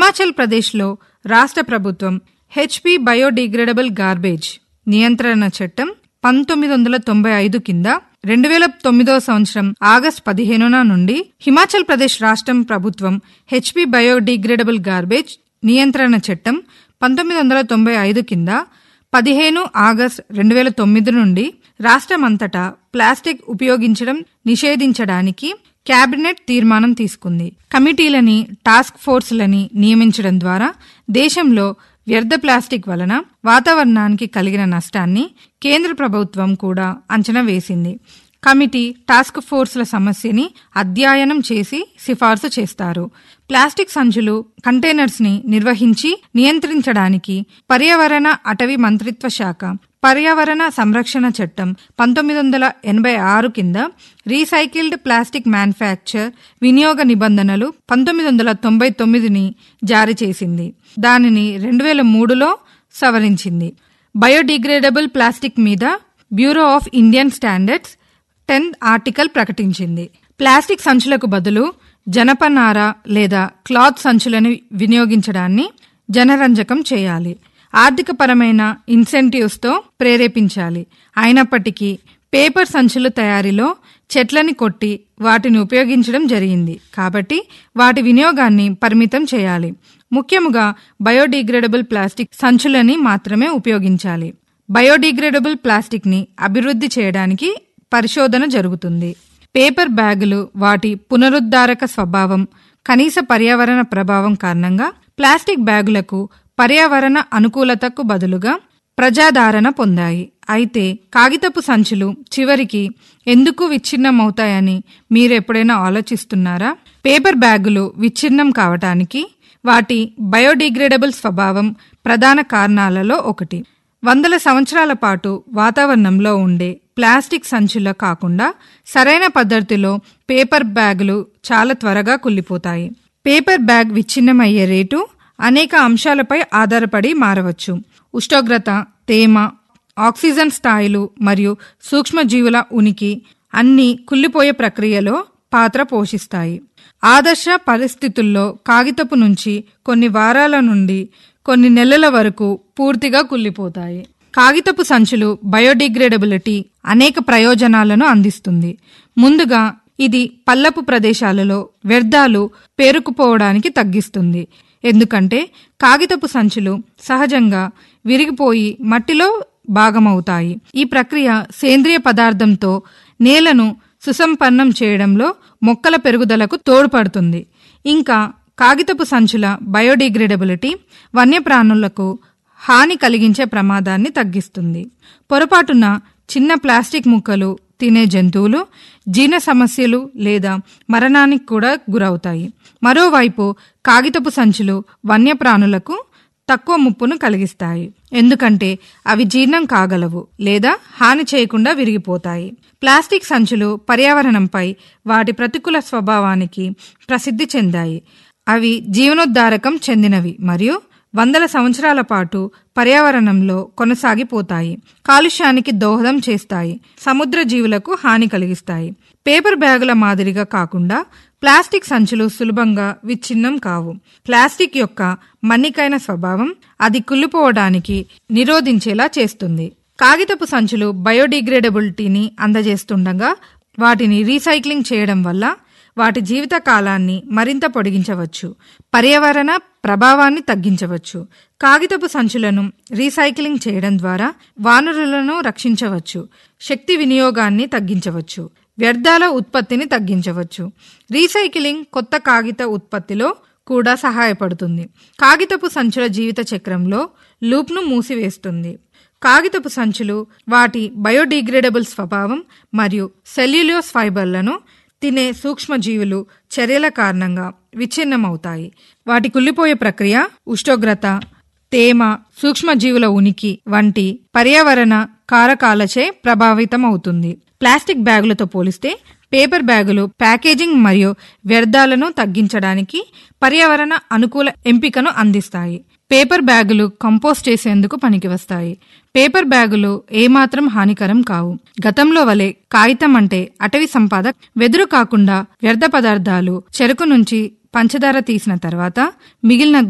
హిమాచల్ ప్రదేశ్లో రాష్ట్ర ప్రభుత్వం హెచ్పి బయోడిగ్రేడబుల్ గార్బేజ్ నియంత్రణ చట్టం పంతొమ్మిది వందల తొంభై ఐదు కింద రెండు వేల తొమ్మిదవ సంవత్సరం ఆగస్టు పదిహేనున నుండి హిమాచల్ ప్రదేశ్ రాష్ట్రం ప్రభుత్వం హెచ్పి బయోడిగ్రేడబుల్ గార్బేజ్ నియంత్రణ చట్టం పంతొమ్మిది వందల తొంభై ఐదు కింద పదిహేను ఆగస్ట్ రెండు వేల తొమ్మిది నుండి రాష్ట్రమంతటా ప్లాస్టిక్ ఉపయోగించడం నిషేధించడానికి కేబినెట్ తీర్మానం తీసుకుంది కమిటీలని టాస్క్ ఫోర్స్లని నియమించడం ద్వారా దేశంలో వ్యర్థ ప్లాస్టిక్ వలన వాతావరణానికి కలిగిన నష్టాన్ని కేంద్ర ప్రభుత్వం కూడా అంచనా వేసింది కమిటీ టాస్క్ ఫోర్స్ల సమస్యని అధ్యయనం చేసి సిఫార్సు చేస్తారు ప్లాస్టిక్ సంచులు కంటైనర్స్ ని నిర్వహించి నియంత్రించడానికి పర్యావరణ అటవీ మంత్రిత్వ శాఖ పర్యావరణ సంరక్షణ చట్టం పంతొమ్మిది వందల ఎనభై ఆరు కింద రీసైకిల్డ్ ప్లాస్టిక్ మ్యానుఫ్యాక్చర్ వినియోగ నిబంధనలు పంతొమ్మిది వందల తొంభై తొమ్మిదిని జారీ చేసింది దానిని రెండు వేల మూడులో సవరించింది బయోడిగ్రేడబుల్ ప్లాస్టిక్ మీద Bureau of Indian Standards tenth article ప్రకటించింది ప్లాస్టిక్ సంచులకు బదులు జనపనార లేదా క్లాత్ సంచులను వినియోగించడాన్ని జనరంజకం చేయాలి ఆర్థికపరమైన ఇన్సెంటివ్స్తో ప్రేరేపించాలి అయినప్పటికీ పేపర్ సంచుల తయారీలో చెట్లని కొట్టి వాటిని ఉపయోగించడం జరిగింది కాబట్టి వాటి వినియోగాన్ని పరిమితం చేయాలి ముఖ్యముగా బయోడిగ్రేడబుల్ ప్లాస్టిక్ సంచులని మాత్రమే ఉపయోగించాలి బయోడిగ్రేడబుల్ ప్లాస్టిక్ ని అభివృద్ధి చేయడానికి పరిశోధన జరుగుతుంది పేపర్ బ్యాగులు వాటి పునరుద్ధారక స్వభావం కనీస పర్యావరణ ప్రభావం కారణంగా ప్లాస్టిక్ బ్యాగులకు పర్యావరణ అనుకూలతకు బదులుగా ప్రజాదరణ పొందాయి అయితే కాగితపు సంచులు చివరికి ఎందుకు విచ్ఛిన్నమవుతాయని మీరు ఎప్పుడైనా ఆలోచిస్తున్నారా పేపర్ బ్యాగులు విచ్ఛిన్నం కావటానికి వాటి బయోడిగ్రేడబుల్ స్వభావం ప్రధాన కారణాలలో ఒకటి వందల సంవత్సరాల పాటు వాతావరణంలో ఉండే ప్లాస్టిక్ సంచుల కాకుండా సరైన పద్ధతిలో పేపర్ బ్యాగులు చాలా త్వరగా కుళ్ళిపోతాయి పేపర్ బ్యాగ్ విచ్ఛిన్నమయ్యే రేటు అనేక అంశాలపై ఆధారపడి మారవచ్చు ఉష్ణోగ్రత తేమ ఆక్సిజన్ స్థాయిలు మరియు సూక్ష్మజీవుల ఉనికి అన్ని కుళ్ళిపోయే ప్రక్రియలో పాత్ర పోషిస్తాయి ఆదర్శ పరిస్థితుల్లో కాగితపు నుంచి కొన్ని వారాల నుండి కొన్ని నెలల వరకు పూర్తిగా కుళ్ళిపోతాయి కాగితపు సంచులు బయోడిగ్రేడబిలిటీ అనేక ప్రయోజనాలను అందిస్తుంది ముందుగా ఇది పల్లపు ప్రదేశాలలో వ్యర్థాలు పేరుకుపోవడానికి తగ్గిస్తుంది ఎందుకంటే కాగితపు సంచులు సహజంగా విరిగిపోయి మట్టిలో భాగమవుతాయి ఈ ప్రక్రియ సేంద్రియ పదార్థంతో నేలను సుసంపన్నం చేయడంలో మొక్కల పెరుగుదలకు తోడ్పడుతుంది ఇంకా కాగితపు సంచుల బయోడిగ్రేడబిలిటీ వన్యప్రాణులకు హాని కలిగించే ప్రమాదాన్ని తగ్గిస్తుంది పొరపాటున చిన్న ప్లాస్టిక్ ముక్కలు తినే జంతువులు జీర్ణ సమస్యలు లేదా మరణానికి కూడా గురవుతాయి మరోవైపు కాగితపు సంచులు వన్యప్రాణులకు తక్కువ ముప్పును కలిగిస్తాయి ఎందుకంటే అవి జీర్ణం కాగలవు లేదా హాని చేయకుండా విరిగిపోతాయి ప్లాస్టిక్ సంచులు పర్యావరణంపై వాటి ప్రతికూల స్వభావానికి ప్రసిద్ధి చెందాయి అవి జీవనోద్ధారకం చెందినవి మరియు వందల సంవత్సరాల పాటు పర్యావరణంలో కొనసాగిపోతాయి కాలుష్యానికి దోహదం చేస్తాయి సముద్ర జీవులకు హాని కలిగిస్తాయి పేపర్ బ్యాగుల మాదిరిగా కాకుండా ప్లాస్టిక్ సంచులు సులభంగా విచ్ఛిన్నం కావు ప్లాస్టిక్ యొక్క మన్నికైన స్వభావం అది కుళ్ళిపోవడానికి నిరోధించేలా చేస్తుంది కాగితపు సంచులు బయోడిగ్రేడబిలిటీని అందజేస్తుండగా వాటిని రీసైక్లింగ్ చేయడం వల్ల వాటి జీవిత కాలాన్ని మరింత పొడిగించవచ్చు పర్యావరణ ప్రభావాన్ని తగ్గించవచ్చు కాగితపు సంచులను రీసైక్లింగ్ చేయడం ద్వారా వానరులను రక్షించవచ్చు శక్తి వినియోగాన్ని తగ్గించవచ్చు వ్యర్థాల ఉత్పత్తిని తగ్గించవచ్చు రీసైక్లింగ్ కొత్త కాగిత ఉత్పత్తిలో కూడా సహాయపడుతుంది కాగితపు సంచుల జీవిత చక్రంలో లూప్ను మూసివేస్తుంది కాగితపు సంచులు వాటి బయోడిగ్రేడబుల్ స్వభావం మరియు సెల్యులోస్ ఫైబర్లను తినే సూక్ష్మజీవులు చర్యల కారణంగా విచ్ఛిన్నమవుతాయి వాటి కుళ్ళిపోయే ప్రక్రియ ఉష్ణోగ్రత తేమ సూక్ష్మజీవుల ఉనికి వంటి పర్యావరణ కారకాలచే ప్రభావితం అవుతుంది ప్లాస్టిక్ బ్యాగులతో పోలిస్తే పేపర్ బ్యాగులు ప్యాకేజింగ్ మరియు వ్యర్థాలను తగ్గించడానికి పర్యావరణ అనుకూల ఎంపికను అందిస్తాయి పేపర్ బ్యాగులు కంపోస్ట్ చేసేందుకు పనికివస్తాయి పేపర్ బ్యాగులు ఏమాత్రం హానికరం కావు గతంలో వలె కాగితం అంటే అటవీ సంపాద వెదురు కాకుండా వ్యర్థ పదార్థాలు చెరుకు నుంచి పంచదార తీసిన తర్వాత మిగిలిన